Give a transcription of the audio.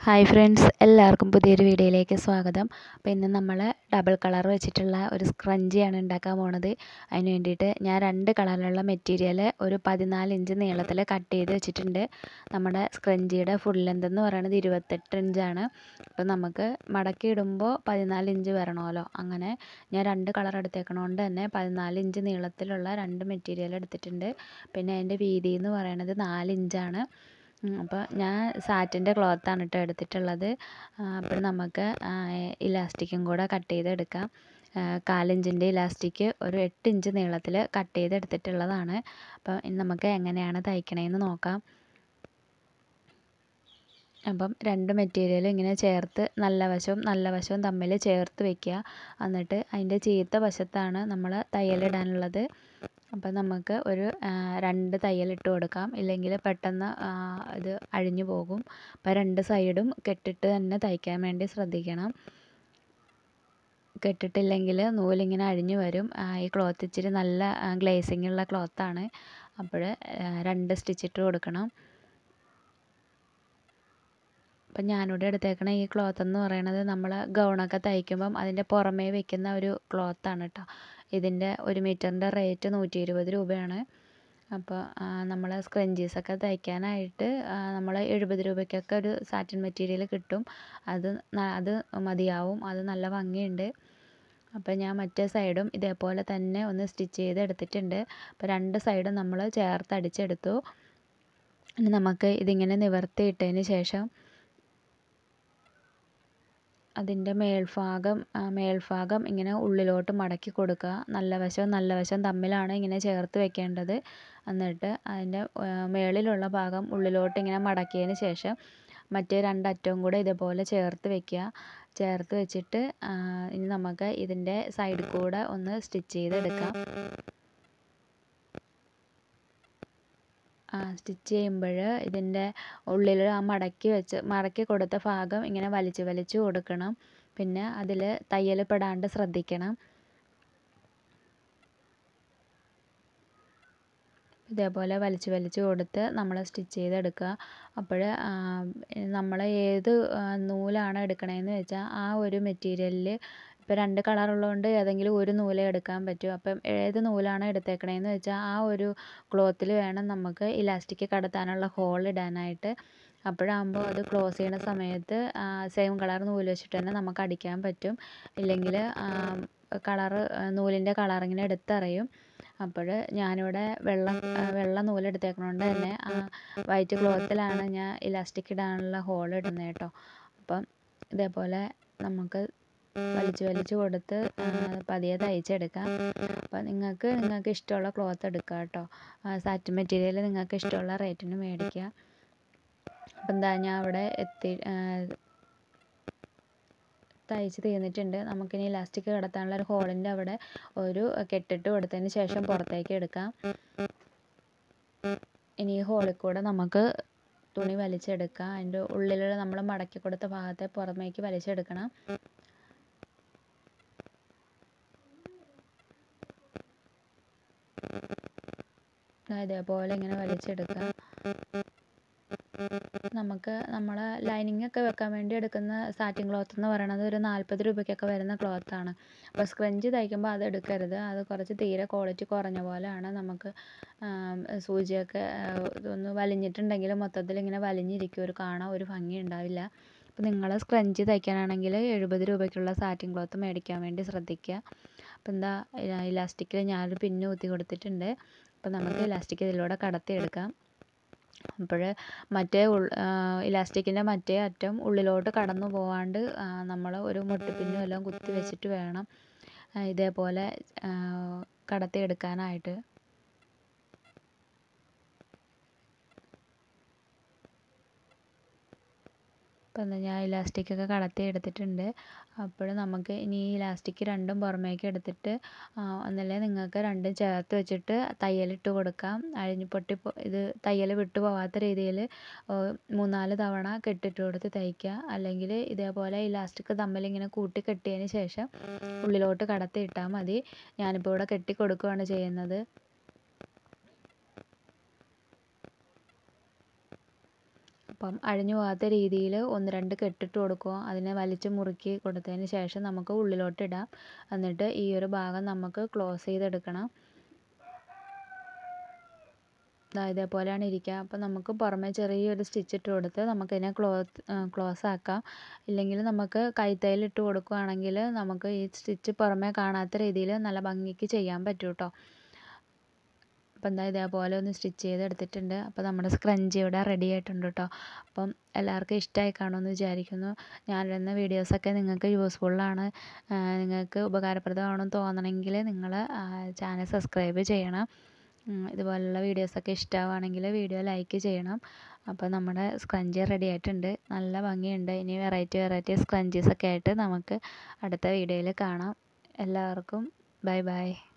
hi friends എല്ലാവർക്കും പുതിയൊരു വീഡിയോയിലേക്ക് സ്വാഗതം അപ്പോൾ ഇന്ന് നമ്മൾ ഡബിൾ കളർ വെച്ചിട്ടുള്ള ഒരു സ്ക്രഞ്ചിയാണ് ഉണ്ടാക്കാൻ പോണത് അതിന് വേണ്ടിയിട്ട് ഞാൻ രണ്ട് കളറിലുള്ള മെറ്റീരിയൽ ഒരു പതിനാല് ഇഞ്ച് നീളത്തിൽ കട്ട് ചെയ്ത് വെച്ചിട്ടുണ്ട് നമ്മുടെ സ്ക്രഞ്ചിയുടെ ഫുൾ ലെന്ത് എന്ന് പറയുന്നത് ഇരുപത്തെട്ട് ഇഞ്ചാണ് അപ്പോൾ നമുക്ക് മടക്കി ഇടുമ്പോൾ പതിനാല് ഇഞ്ച് വരണമല്ലോ അങ്ങനെ ഞാൻ രണ്ട് കളർ എടുത്തേക്കണോണ്ട് തന്നെ പതിനാല് ഇഞ്ച് നീളത്തിലുള്ള രണ്ട് മെറ്റീരിയൽ എടുത്തിട്ടുണ്ട് പിന്നെ അതിൻ്റെ വീതി എന്ന് പറയുന്നത് നാല് ഇഞ്ചാണ് അപ്പോൾ ഞാൻ സാറ്റിൻ്റെ ക്ലോത്താണ് കേട്ടോ എടുത്തിട്ടുള്ളത് അപ്പോൾ നമുക്ക് ഇലാസ്റ്റിക്കും കൂടെ കട്ട് ചെയ്തെടുക്കാം കാലിഞ്ചിൻ്റെ ഇലാസ്റ്റിക് ഒരു എട്ട് ഇഞ്ച് നീളത്തിൽ കട്ട് ചെയ്തെടുത്തിട്ടുള്ളതാണ് അപ്പോൾ ഇനി നമുക്ക് എങ്ങനെയാണ് തയ്ക്കണേന്ന് നോക്കാം അപ്പം രണ്ട് മെറ്റീരിയൽ ഇങ്ങനെ ചേർത്ത് നല്ല വശവും നല്ല വശവും തമ്മിൽ ചേർത്ത് വെക്കുക എന്നിട്ട് അതിൻ്റെ ചീത്ത വശത്താണ് നമ്മൾ തയ്യലിടാനുള്ളത് അപ്പം നമുക്ക് ഒരു രണ്ട് തയ്യൽ ഇട്ട് കൊടുക്കാം ഇല്ലെങ്കിൽ പെട്ടെന്ന് ഇത് അഴിഞ്ഞു പോകും അപ്പോൾ രണ്ട് സൈഡും കെട്ടിട്ട് തന്നെ തയ്ക്കാൻ വേണ്ടി ശ്രദ്ധിക്കണം കെട്ടിട്ടില്ലെങ്കിൽ നൂലിങ്ങനെ അഴിഞ്ഞു വരും ഈ ക്ലോത്ത് ഇച്ചിരി നല്ല ഗ്ലേസിംഗ് ഉള്ള ക്ലോത്താണ് അപ്പോൾ രണ്ട് സ്റ്റിച്ച് ഇട്ട് കൊടുക്കണം അപ്പം ഞാനിവിടെ എടുത്തേക്കണ ഈ ക്ലോത്ത് എന്ന് പറയുന്നത് നമ്മൾ ഗൗണൊക്കെ തയ്ക്കുമ്പം അതിൻ്റെ പുറമേ വെക്കുന്ന ഒരു ക്ലോത്താണ് കേട്ടോ ഇതിൻ്റെ ഒരു മീറ്ററിൻ്റെ റേറ്റ് നൂറ്റി ഇരുപത് രൂപയാണ് അപ്പോൾ നമ്മൾ സ്ക്രഞ്ചീസൊക്കെ തയ്ക്കാനായിട്ട് നമ്മൾ എഴുപത് രൂപയ്ക്കൊക്കെ ഒരു സാറ്റിൻ മെറ്റീരിയൽ കിട്ടും അത് അത് മതിയാവും അത് നല്ല ഭംഗിയുണ്ട് അപ്പോൾ ഞാൻ മറ്റേ സൈഡും ഇതേപോലെ തന്നെ ഒന്ന് സ്റ്റിച്ച് ചെയ്ത് എടുത്തിട്ടുണ്ട് അപ്പോൾ രണ്ട് സൈഡും നമ്മൾ ചേർത്ത് അടിച്ചെടുത്തു ഇനി നമുക്ക് ഇതിങ്ങനെ നിവർത്തിയിട്ടതിന് ശേഷം അതിൻ്റെ മേൽഭാഗം മേൽഭാഗം ഇങ്ങനെ ഉള്ളിലോട്ട് മടക്കി കൊടുക്കുക നല്ല വശവും നല്ല വശവും തമ്മിലാണ് ഇങ്ങനെ ചേർത്ത് വെക്കേണ്ടത് എന്നിട്ട് അതിൻ്റെ മേളിലുള്ള ഭാഗം ഉള്ളിലോട്ട് ഇങ്ങനെ മടക്കിയതിന് ശേഷം മറ്റേ രണ്ടറ്റവും കൂടെ ഇതേപോലെ ചേർത്ത് വെക്കുക ചേർത്ത് വെച്ചിട്ട് ഇനി നമുക്ക് ഇതിൻ്റെ സൈഡിൽ കൂടെ ഒന്ന് സ്റ്റിച്ച് ചെയ്തെടുക്കാം സ്റ്റിച്ച് ചെയ്യുമ്പോൾ ഇതിൻ്റെ ഉള്ളിൽ ആ മടക്കി വെച്ച് മടക്കി കൊടുത്ത ഭാഗം ഇങ്ങനെ വലിച്ച് വലിച്ച് കൊടുക്കണം പിന്നെ അതിൽ തയ്യൽ പെടാണ്ട് ശ്രദ്ധിക്കണം ഇതേപോലെ വലിച്ച് വലിച്ച് കൊടുത്ത് നമ്മൾ സ്റ്റിച്ച് ചെയ്തെടുക്കുക അപ്പോൾ നമ്മൾ ഏത് നൂലാണ് എടുക്കണതെന്ന് വെച്ചാൽ ആ ഒരു മെറ്റീരിയലിൽ ഇപ്പോൾ രണ്ട് കളർ ഉള്ളതുകൊണ്ട് ഏതെങ്കിലും ഒരു നൂലേ എടുക്കാൻ പറ്റൂ അപ്പം ഏത് നൂലാണ് എടുത്തേക്കണേന്ന് വെച്ചാൽ ആ ഒരു ക്ലോത്തിൽ വേണം നമുക്ക് ഇലാസ്റ്റിക് കടത്താനുള്ള ഹോൾ ഇടാനായിട്ട് അപ്പോഴാകുമ്പോൾ അത് ക്ലോസ് ചെയ്യുന്ന സമയത്ത് സെയിം കളർ നൂല് വെച്ചിട്ട് തന്നെ നമുക്ക് അടിക്കാൻ പറ്റും ഇല്ലെങ്കിൽ കളറ് നൂലിൻ്റെ കളർ ഇങ്ങനെ എടുത്തറിയും അപ്പോൾ ഞാനിവിടെ വെള്ള വെള്ള നൂല് എടുത്തേക്കണോണ്ട് തന്നെ വൈറ്റ് ക്ലോത്തിലാണ് ഞാൻ ഇലാസ്റ്റിക് ഇടാനുള്ള ഹോൾ ഇടുന്നത് കേട്ടോ അപ്പം ഇതേപോലെ നമുക്ക് വലിച്ച് വലിച്ച് കൊടുത്ത് പതിയെ തയ്ച്ചെടുക്കാം അപ്പോൾ നിങ്ങൾക്ക് നിങ്ങൾക്ക് ഇഷ്ടമുള്ള ക്ലോത്ത് എടുക്കുക കേട്ടോ സാറ്റിൻ മെറ്റീരിയൽ നിങ്ങൾക്ക് ഇഷ്ടമുള്ള റേറ്റിന് മേടിക്കുക അപ്പം എന്താ ഞാൻ അവിടെ എത്തി തയ്ച്ച് തീർന്നിട്ടുണ്ട് നമുക്കിനി ഇലാസ്റ്റിക് കിടത്താനുള്ള ഒരു ഹോളിൻ്റെ അവിടെ ഒരു കെട്ടിട്ട് കൊടുത്തതിന് ശേഷം പുറത്തേക്ക് എടുക്കാം ഇനി ഈ ഹോളിൽ കൂടെ നമുക്ക് തുണി വലിച്ചെടുക്കാം അതിൻ്റെ ഉള്ളിലുള്ള നമ്മൾ മടക്കി കൊടുത്ത ഭാഗത്തെ പുറമേക്ക് വലിച്ചെടുക്കണം ഇതേപോലെ ഇങ്ങനെ വലിച്ചെടുക്കാം നമുക്ക് നമ്മൾ ലൈനിങ് ഒക്കെ വെക്കാൻ വേണ്ടി എടുക്കുന്ന സാറ്റിൻ ക്ലോത്ത് എന്ന് പറയുന്നത് ഒരു നാൽപ്പത് രൂപയ്ക്കൊക്കെ വരുന്ന ക്ലോത്താണ് അപ്പോൾ സ്ക്രഞ്ച് തയ്ക്കുമ്പോൾ അത് എടുക്കരുത് അത് കുറച്ച് തീരെ ക്വാളിറ്റി കുറഞ്ഞ പോലെയാണ് നമുക്ക് സൂചിയൊക്കെ ഒന്ന് വലിഞ്ഞിട്ടുണ്ടെങ്കിൽ മൊത്തത്തിൽ ഇങ്ങനെ വലിഞ്ഞിരിക്കും ഒരു കാണാൻ ഒരു ഭംഗി ഉണ്ടാവില്ല അപ്പോൾ നിങ്ങൾ സ്ക്രഞ്ച് തയ്ക്കാനാണെങ്കിൽ എഴുപത് രൂപയ്ക്കുള്ള സാറ്റിൻ ക്ലോത്ത് മേടിക്കാൻ വേണ്ടി ശ്രദ്ധിക്കുക അപ്പോൾ എന്താ ഇലാസ്റ്റിക്കിൽ ഞാനൊരു പിന്ന് കുത്തി കൊടുത്തിട്ടുണ്ട് അപ്പോൾ നമുക്ക് ഇലാസ്റ്റിക് ഇതിലൂടെ കടത്തിയെടുക്കാം അപ്പോൾ മറ്റേ ഇലാസ്റ്റിക്കിൻ്റെ മറ്റേ അറ്റം ഉള്ളിലോട്ട് കടന്നു പോവാണ്ട് നമ്മൾ ഒരു മുട്ടിപ്പിന്നും എല്ലാം കുത്തി വെച്ചിട്ട് വേണം ഇതേപോലെ കടത്തിയെടുക്കാനായിട്ട് അപ്പം എന്താ ഞാൻ ഇലാസ്റ്റിക്കൊക്കെ കടത്തി എടുത്തിട്ടുണ്ട് അപ്പോൾ നമുക്ക് ഇനി ഈ ഇലാസ്റ്റിക് രണ്ടും പുറമേക്ക് എടുത്തിട്ട് ഒന്നല്ലേ നിങ്ങൾക്ക് രണ്ടും ചേർത്ത് വെച്ചിട്ട് തയ്യലിട്ട് കൊടുക്കാം അഴിഞ്ഞ് പൊട്ടി ഇത് തയ്യൽ വിട്ടു പോകാത്ത രീതിയിൽ മൂന്നാല് തവണ കെട്ടിട്ട് കൊടുത്ത് തയ്ക്കുക അല്ലെങ്കിൽ ഇതേപോലെ ഇലാസ്റ്റിക് തമ്മിലിങ്ങനെ കൂട്ടി കെട്ടിയതിന് ശേഷം ഉള്ളിലോട്ട് കടത്തി ഇട്ടാൽ മതി ഞാനിപ്പോൾ ഇവിടെ കെട്ടി കൊടുക്കുകയാണ് ചെയ്യുന്നത് അപ്പം അഴിഞ്ഞു പോകാത്ത രീതിയിൽ ഒന്ന് രണ്ട് കെട്ടിട്ട് കൊടുക്കുക അതിനെ വലിച്ച് മുറുക്കി കൊടുത്തതിന് ശേഷം നമുക്ക് ഉള്ളിലോട്ട് ഇടാം എന്നിട്ട് ഈ ഒരു ഭാഗം നമുക്ക് ക്ലോസ് ചെയ്തെടുക്കണം ദാ ഇതേപോലെയാണ് ഇരിക്കുക അപ്പോൾ നമുക്ക് പുറമേ ചെറിയൊരു സ്റ്റിച്ച് ഇട്ട് കൊടുത്ത് നമുക്കിതിനെ ക്ലോത്ത് ക്ലോസ് ആക്കാം ഇല്ലെങ്കിൽ നമുക്ക് കൈത്തയ്യൽ ഇട്ട് കൊടുക്കുകയാണെങ്കിൽ നമുക്ക് ഈ സ്റ്റിച്ച് പുറമേ കാണാത്ത രീതിയിൽ നല്ല ഭംഗിക്ക് ചെയ്യാൻ പറ്റും കേട്ടോ അപ്പോൾ എന്താ ഇതേപോലെ ഒന്ന് സ്റ്റിച്ച് ചെയ്തെടുത്തിട്ടുണ്ട് അപ്പോൾ നമ്മുടെ സ്ക്രഞ്ചി ഇവിടെ റെഡി ആയിട്ടുണ്ട് കേട്ടോ അപ്പം എല്ലാവർക്കും ഇഷ്ടമായി കാണുമെന്ന് വിചാരിക്കുന്നു ഞാനിടുന്ന വീഡിയോസൊക്കെ നിങ്ങൾക്ക് യൂസ്ഫുള്ളാണ് നിങ്ങൾക്ക് ഉപകാരപ്രദമാണെന്ന് തോന്നണമെങ്കിൽ നിങ്ങൾ ചാനൽ സബ്സ്ക്രൈബ് ചെയ്യണം ഇതുപോലുള്ള വീഡിയോസൊക്കെ ഇഷ്ടമാവുകയാണെങ്കിൽ വീഡിയോ ലൈക്ക് ചെയ്യണം അപ്പോൾ നമ്മുടെ സ്ക്രഞ്ചി റെഡി ആയിട്ടുണ്ട് നല്ല ഭംഗിയുണ്ട് ഇനി വെറൈറ്റി വെറൈറ്റി സ്ക്രഞ്ചീസൊക്കെ ആയിട്ട് നമുക്ക് അടുത്ത വീഡിയോയിൽ കാണാം എല്ലാവർക്കും ബൈ ബൈ